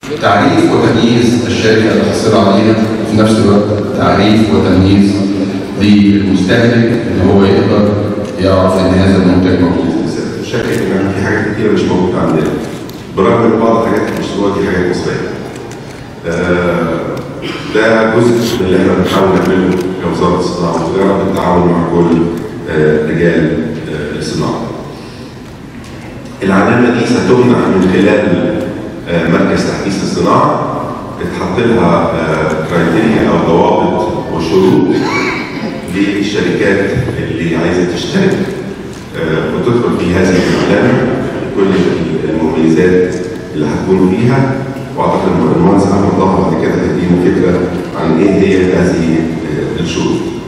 تعريف وتمييز الشركه الحاصله عليها وفي نفس الوقت تعريف وتمييز للمستهلك ان هو يقدر يعرف ان هذا المنتج موجود. شاكك ان في حاجات كتيره مش موجوده عندنا برغم ان بعض الحاجات اللي بيشتروها دي حاجات مصريه. آه، ده جزء من اللي احنا بنحاول نعمله كوزاره الصناعه والتجاره بالتعاون مع كل آه، رجال آه، الصناعه. العلامه دي ستمنع من خلال آه، مركز تحديث الصناعه اتحط لها كرايتيريا او ضوابط وشروط للشركات اللي عايزه تشترك آه، وتدخل في هذه العلامه كل المميزات اللي هتكون فيها واعتقد ان المهندس احمد ضاف بعد كده هيدينا فكره عن ايه هي هذه آه، الشروط.